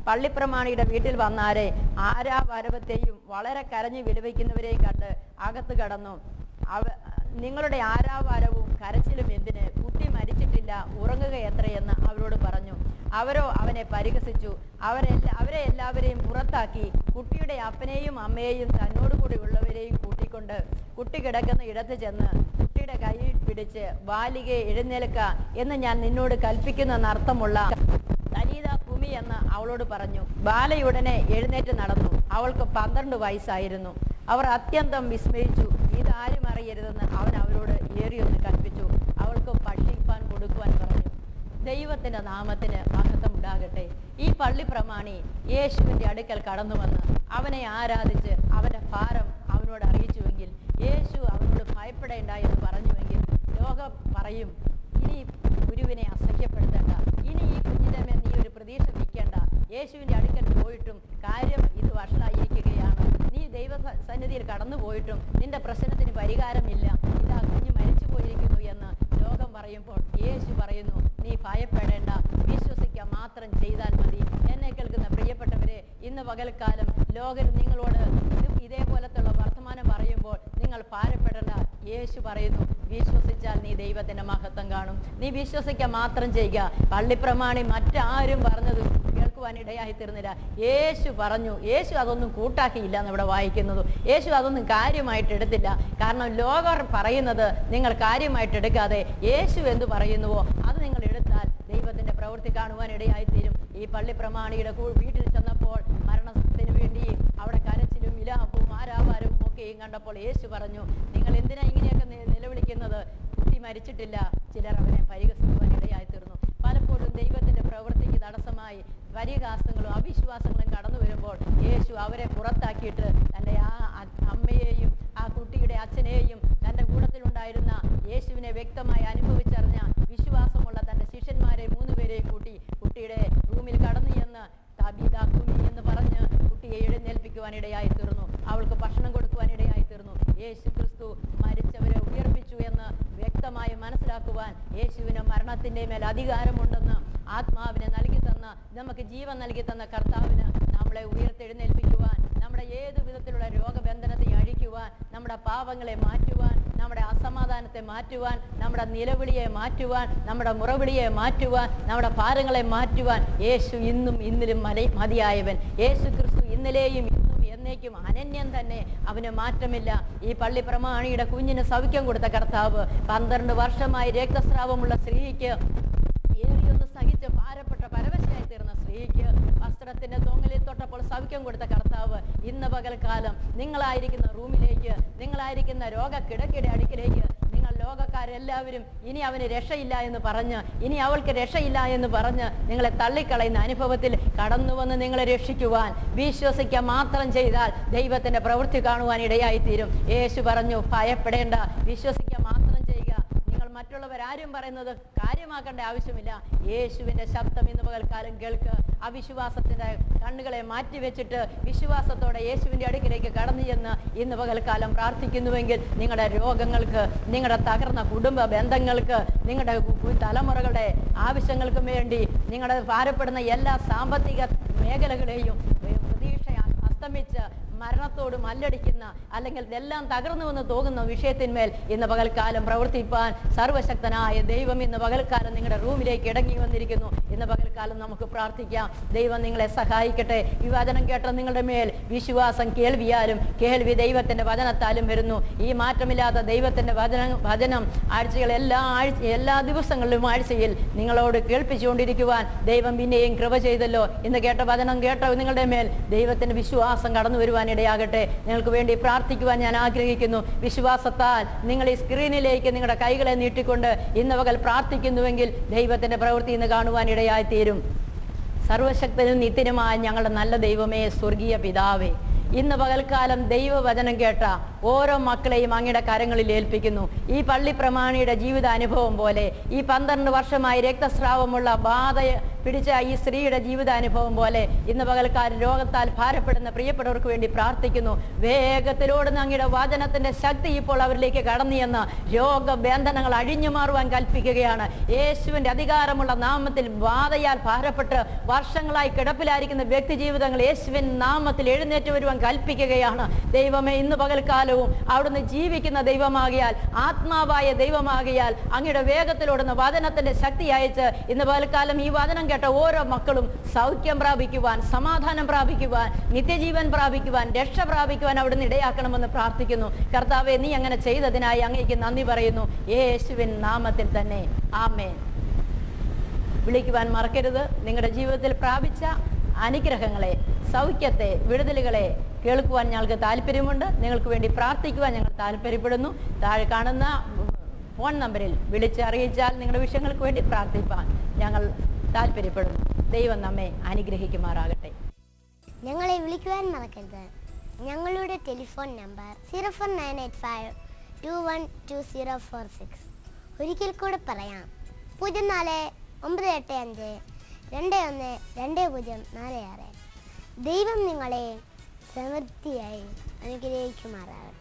പള്ളിപ്രമാണിയുടെ വീട്ടിൽ വന്നാരെ ആരാ വരവത്തെയും വളരെ കരഞ്ഞു വിലപിക്കുന്നവരെയും കണ്ട് അകത്ത് കടന്നു അവ നിങ്ങളുടെ ആരാവാരവും കരച്ചിലും എന്തിന് കുട്ടി മരിച്ചിട്ടില്ല ഉറങ്ങുക എത്രയെന്ന് അവരോട് പറഞ്ഞു അവരോ അവനെ പരിഹസിച്ചു അവരെല്ലാ അവരെ എല്ലാവരെയും പുറത്താക്കി കുട്ടിയുടെ അപ്പനെയും അമ്മയെയും തന്നോടുകൂടി ഉള്ളവരെയും കൂട്ടിക്കൊണ്ട് കുട്ടി കിടക്കുന്ന ഇടത്ത് ചെന്ന് കുട്ടിയുടെ കൈയിൽ പിടിച്ച് ബാലികയെ എഴുന്നേൽക്ക എന്ന് ഞാൻ നിന്നോട് കൽപ്പിക്കുന്നെന്ന് അർത്ഥമുള്ള തരീത കുമി എന്ന് അവളോട് പറഞ്ഞു ബാലയുടനെ എഴുന്നേറ്റ് നടന്നു അവൾക്ക് പന്ത്രണ്ട് വയസ്സായിരുന്നു അവർ അത്യന്തം വിസ്മയിച്ചു ഇതാരും അറിയരുതെന്ന് അവൻ അവരോട് ഏറിയൊന്ന് കൽപ്പിച്ചു അവൾക്ക് ഭക്ഷിപ്പാൻ കൊടുക്കുവാൻ പറഞ്ഞു ദൈവത്തിന്റെ നാമത്തിന് മഹത്വം ഉണ്ടാകട്ടെ ഈ പള്ളി പ്രമാണി യേശുവിന്റെ അടുക്കൽ കടന്നു വന്ന് അവനെ ആരാധിച്ച് അവന്റെ ഭാരം അവനോട് അറിയിച്ചുവെങ്കിൽ യേശു അവനോട് ഭയപ്പെടേണ്ട എന്ന് പറഞ്ഞുവെങ്കിൽ ലോകം പറയും ഇനി ഗുരുവിനെ അസഹ്യപ്പെടുത്തേണ്ട ഇനി ഈ കുഞ്ഞിന്റെ മേൽ നീ ഒരു പ്രതീക്ഷ നിൽക്കേണ്ട യേശുവിന്റെ അടുക്കൽ പോയിട്ടും കാര്യം ഇത് വഷളായിരിക്കുകയാണ് നീ ദൈവ സ- സന്നിധിയിൽ കടന്നു പോയിട്ടും നിന്റെ പ്രശ്നത്തിന് പരിഹാരമില്ല ഇതാ കുഞ്ഞ് മരിച്ചു പോയിരിക്കുന്നു എന്ന് ലോകം പറയുമ്പോൾ യേശു പറയുന്നു നീ ഭയപ്പെടേണ്ട വിശ്വസിക്കുക മാത്രം ചെയ്താൽ മതി എന്നെ കേൾക്കുന്ന പ്രിയപ്പെട്ടവരെ ഇന്ന് പകൽക്കാലം ലോകർ നിങ്ങളോട് ഇത് ഇതേപോലത്തുള്ള വർത്തമാനം പറയുമ്പോൾ നിങ്ങൾ ഭാരപ്പെടേണ്ട യേശു പറയുന്നു വിശ്വസിച്ചാൽ നീ ദൈവത്തിന്റെ മഹത്വം കാണും നീ വിശ്വസിക്കുക മാത്രം ചെയ്യുക പള്ളിപ്രമാണി മറ്റാരും പറഞ്ഞത് കേൾക്കുവാൻ ഇടയായി തീർന്നില്ല യേശു പറഞ്ഞു യേശു അതൊന്നും കൂട്ടാക്കിയില്ല എന്ന് ഇവിടെ വായിക്കുന്നത് യേശു അതൊന്നും കാര്യമായിട്ട് എടുത്തില്ല കാരണം ലോകർ പറയുന്നത് നിങ്ങൾ കാര്യമായിട്ട് എടുക്കാതെ യേശു എന്ത് പറയുന്നുവോ അത് നിങ്ങൾ എടുത്താൽ ദൈവത്തിന്റെ പ്രവൃത്തി കാണുവാൻ ഇടയായി തീരും ഈ പള്ളി പ്രമാണിയുടെ കൂ- വീട്ടിൽ ചെന്നപ്പോൾ മരണത്തിന് വേണ്ടി അവിടെ കരച്ചിലും വിലാപവും ആരാവാരവും ഒക്കെയും കണ്ടപ്പോൾ യേശു പറഞ്ഞു നിങ്ങൾ എന്തിനാ ഇങ്ങനെയൊക്കെ നി- നിലവിളിക്കുന്നത് കുട്ടി മരിച്ചിട്ടില്ല ചിലർ അവനെ പരിഹസിക്കുവാൻ ഇടയായി തീർന്നു പലപ്പോഴും ദൈവത്തിന്റെ പ്രവൃത്തിക്ക് തടസ്സമായി പരിഹാസങ്ങളും അവിശ്വാസങ്ങളും കടന്നു വരുമ്പോൾ യേശു അവരെ പുറത്താക്കിയിട്ട് തൻ്റെ ആ അ- അമ്മയെയും ആ കുട്ടിയുടെ അച്ഛനെയും തൻ്റെ കൂട്ടത്തിലുണ്ടായിരുന്ന യേശുവിനെ വ്യക്തമായി അനുഭവിച്ചറിഞ്ഞ വിശ്വാസമുള്ള തൻ്റെ ശിഷ്യന്മാരെ മൂന്നുപേരെയും കൂട്ടി കുട്ടിയുടെ റൂമിൽ കടന്നു ചെന്ന് തബീത കുമി എന്ന് പറഞ്ഞ് കുട്ടിയെ എഴുന്നേൽപ്പിക്കുവാൻ ഇടയായി തീർന്നു അവൾക്ക് ഭക്ഷണം കൊടുക്കുവാൻ ഇടയായി തീർന്നു യേശു ക്രിസ്തു മരിച്ചവരെ ഉയർപ്പിച്ചു എന്ന് വ്യക്തമായി മനസ്സിലാക്കുവാൻ യേശുവിന് മരണത്തിന്റെ മേൽ അധികാരമുണ്ടെന്ന് ആത്മാവിനെ നൽകി തന്ന നമുക്ക് ജീവൻ നൽകി തന്ന കർത്താവിന് നമ്മളെ ഉയർത്തെഴുന്നേൽപ്പിക്കുവാൻ നമ്മുടെ ഏതു വിധത്തിലുള്ള രോഗബന്ധനത്തെ അഴിക്കുവാൻ നമ്മുടെ പാവങ്ങളെ മാറ്റുവാൻ നമ്മുടെ അസമാധാനത്തെ മാറ്റുവാൻ നമ്മുടെ നിലവിളിയെ മാറ്റുവാൻ നമ്മുടെ മുറവിളിയെ മാറ്റുവാൻ നമ്മുടെ ഭാരങ്ങളെ മാറ്റുവാൻ യേശു ഇന്നും ഇന്നിലും മല മതിയായവൻ യേശു ക്രിസ്തു ഇന്നലെയും ഇന്നും എന്നേക്കും അനന്യം തന്നെ അവന് മാറ്റമില്ല ഈ പള്ളി പ്രമാണിയുടെ കുഞ്ഞിന് സൗഖ്യം കൊടുത്ത കർത്താവ് പന്ത്രണ്ട് വർഷമായി രക്തസ്രാവമുള്ള സ്ത്രീക്ക് ഏറിയൊന്ന് സഹിച്ച് ഭാരപ്പെട്ട പരവശയായി തീർന്ന സ്ത്രീക്ക് വസ്ത്രത്തിന്റെ തൊങ്ങലിൽ തൊട്ടപ്പോൾ സൗഖ്യം കൊടുത്ത കർത്താവ് ഇന്ന് പകൽക്കാലം നിങ്ങളായിരിക്കുന്ന റൂമിലേക്ക് നിങ്ങളായിരിക്കുന്ന രോഗ കിടക്കിടെ അടുക്കിലേക്ക് നിങ്ങൾ ലോകക്കാരെല്ലാവരും ഇനി അവന് രക്ഷയില്ല എന്ന് പറഞ്ഞ് ഇനി അവൾക്ക് രക്ഷയില്ല എന്ന് പറഞ്ഞ് നിങ്ങളെ തള്ളിക്കളയുന്ന അനുഭവത്തിൽ കടന്നു വന്ന് നിങ്ങളെ രക്ഷിക്കുവാൻ വിശ്വസിക്കുക മാത്രം ചെയ്താൽ ദൈവത്തിന്റെ പ്രവൃത്തി കാണുവാൻ ഇടയായിത്തീരും യേശു പറഞ്ഞു ഭയപ്പെടേണ്ട വിശ്വസിക്കുക മാത്രം ചെയ്യുക നിങ്ങൾ മറ്റുള്ളവരാരും പറയുന്നത് കാര്യമാക്കേണ്ട ആവശ്യമില്ല യേശുവിന്റെ ശബ്ദം ഇന്ന് പകൽക്കാലം കേൾക്ക് അവിശ്വാസത്തിന്റെ കണ്ണുകളെ മാറ്റി വെച്ചിട്ട് വിശ്വാസത്തോടെ യേശുവിന്റെ അടുക്കിലേക്ക് കടന്നു ചെന്ന് ഇന്ന് പകൽക്കാലം പ്രാർത്ഥിക്കുന്നുവെങ്കിൽ നിങ്ങളുടെ രോഗങ്ങൾക്ക് നിങ്ങളുടെ തകർന്ന കുടുംബ ബന്ധങ്ങൾക്ക് നിങ്ങളുടെ കു- തലമുറകളുടെ ആവശ്യങ്ങൾക്കും വേണ്ടി നിങ്ങളുടെ ഭാരപ്പെടുന്ന എല്ലാ സാമ്പത്തിക മേഖലകളെയും ഏ, പ്രതീക്ഷ അസ്തമിച്ച് മരണത്തോട് മല്ലടിക്കുന്ന അല്ലെങ്കിൽ ഇതെല്ലാം തകർന്നു എന്ന് തോന്നുന്ന വിഷയത്തിന്മേൽ ഇന്ന് പകൽക്കാലം പ്രവർത്തിപ്പാൻ സർവശക്തനായ ദൈവം ഇന്ന് പകൽക്കാലം നിങ്ങളുടെ റൂമിലേക്ക് ഇടങ്ങി വന്നിരിക്കുന്നു ഇന്ന് പകൽക്കാലം നമുക്ക് പ്രാർത്ഥിക്കാം ദൈവം നിങ്ങളെ സഹായിക്കട്ടെ ഈ വചനം കേട്ട നിങ്ങളുടെ മേൽ വിശ്വാസം കേൾവിയാലും കേൾവി ദൈവത്തിന്റെ വചനത്താലും വരുന്നു ഈ മാറ്റമില്ലാത്ത ദൈവത്തിന്റെ വചനം വചനം ആഴ്ചകൾ എല്ലാ ആഴ്ച എല്ലാ ദിവസങ്ങളിലും ആഴ്ചയിൽ നിങ്ങളോട് കേൾപ്പിച്ചുകൊണ്ടിരിക്കുവാൻ ദൈവം പിന്നെയും കൃപ ചെയ്തല്ലോ ഇന്ന് കേട്ട വചനം കേട്ട നിങ്ങളുടെ മേൽ ദൈവത്തിന്റെ വിശ്വാസം കടന്നു വരുവാൻ ഇടയാകട്ടെ നിങ്ങൾക്ക് വേണ്ടി പ്രാർത്ഥിക്കുവാൻ ഞാൻ ആഗ്രഹിക്കുന്നു വിശ്വാസത്താൽ നിങ്ങൾ ഈ സ്ക്രീനിലേക്ക് നിങ്ങളുടെ കൈകളെ നീട്ടിക്കൊണ്ട് ഇന്ന് പകൽ പ്രാർത്ഥിക്കുന്നുവെങ്കിൽ ദൈവത്തിന്റെ പ്രവൃത്തി ഇന്ന് കാണുവാൻ ഇടയായി തീരും സർവശക്തനും നിത്യനുമായ ഞങ്ങളുടെ നല്ല ദൈവമേ സ്വർഗീയ പിതാവേ ഇന്ന് പകൽക്കാലം ദൈവവചനം കേട്ട ഓരോ മക്കളെയും അങ്ങയുടെ കരങ്ങളിൽ ഏൽപ്പിക്കുന്നു ഈ പള്ളി പ്രമാണിയുടെ ജീവിത അനുഭവം പോലെ ഈ പന്ത്രണ്ട് വർഷമായി രക്തസ്രാവമുള്ള ബാധ പിടിച്ച ഈ സ്ത്രീയുടെ ജീവിതാനുഭവം പോലെ ഇന്ന് പകൽക്കാരൻ രോഗത്താൽ ഭാരപ്പെടുന്ന പ്രിയപ്പെട്ടവർക്ക് വേണ്ടി പ്രാർത്ഥിക്കുന്നു വേഗത്തിലോടുന്ന അങ്ങയുടെ വചനത്തിന്റെ ശക്തി ഇപ്പോൾ അവരിലേക്ക് കടന്നു എന്ന് രോഗബന്ധനങ്ങൾ അഴിഞ്ഞു മാറുവാൻ കൽപ്പിക്കുകയാണ് യേശുവിന്റെ അധികാരമുള്ള നാമത്തിൽ ബാധയാൽ ഭാരപ്പെട്ട് വർഷങ്ങളായി കിടപ്പിലായിരിക്കുന്ന വ്യക്തി ജീവിതങ്ങൾ യേശുവിൻ നാമത്തിൽ എഴുന്നേറ്റ് വരുവാൻ കൽപ്പിക്കുകയാണ് ദൈവമേ ഇന്ന് പകൽക്കാലവും അവിടുന്ന് ജീവിക്കുന്ന ദൈവമാകിയാൽ ആത്മാവായ ദൈവമാകിയാൽ അങ്ങയുടെ വേഗത്തിലോടുന്ന വചനത്തിന്റെ ശക്തി അയച്ച് ഇന്ന് പകൽക്കാലം ഈ വചനം കേട്ട ഓരോ മക്കളും സൗഖ്യം പ്രാപിക്കുവാൻ സമാധാനം പ്രാപിക്കുവാൻ നിത്യജീവൻ പ്രാപിക്കുവാൻ രക്ഷ പ്രാപിക്കുവാൻ അവിടുന്ന് ഇടയാക്കണമെന്ന് പ്രാർത്ഥിക്കുന്നു കർത്താവെ നീ അങ്ങനെ ചെയ്തതിനായി അങ്ങേക്ക് നന്ദി പറയുന്നു യേശുവിൻ നാമത്തിൽ തന്നെ ആമേൻ വിളിക്കുവാൻ മറക്കരുത് നിങ്ങളുടെ ജീവിതത്തിൽ പ്രാപിച്ച അനുഗ്രഹങ്ങളെ സൗഖ്യത്തെ വിടുതലുകളെ കേൾക്കുവാൻ ഞങ്ങൾക്ക് താല്പര്യമുണ്ട് നിങ്ങൾക്ക് വേണ്ടി പ്രാർത്ഥിക്കുവാൻ ഞങ്ങൾ താല്പര്യപ്പെടുന്നു താഴെ കാണുന്ന ഫോൺ നമ്പറിൽ വിളിച്ച് അറിയിച്ചാൽ നിങ്ങളുടെ വിഷയങ്ങൾക്ക് വേണ്ടി പ്രാർത്ഥിപ്പാൻ ഞങ്ങൾ താല്പര്യപ്പെടുന്നു ദൈവം നമ്മെ അനുഗ്രഹിക്കുമാറാകട്ടെ ഞങ്ങളെ വിളിക്കുവാൻ മറക്കരുത് ഞങ്ങളുടെ telephone number zero four nine eight five two one two zero four six ഒരിക്കൽ കൂടെ പറയാം പൂജ്യം നാല് ഒമ്പത് എട്ട് അഞ്ച് രണ്ട് ഒന്ന് രണ്ട് പൂജ്യം നാല് ആറ് ദൈവം നിങ്ങളെ സമൃദ്ധിയായി അനുഗ്രഹിക്കുമാറാകട്ടെ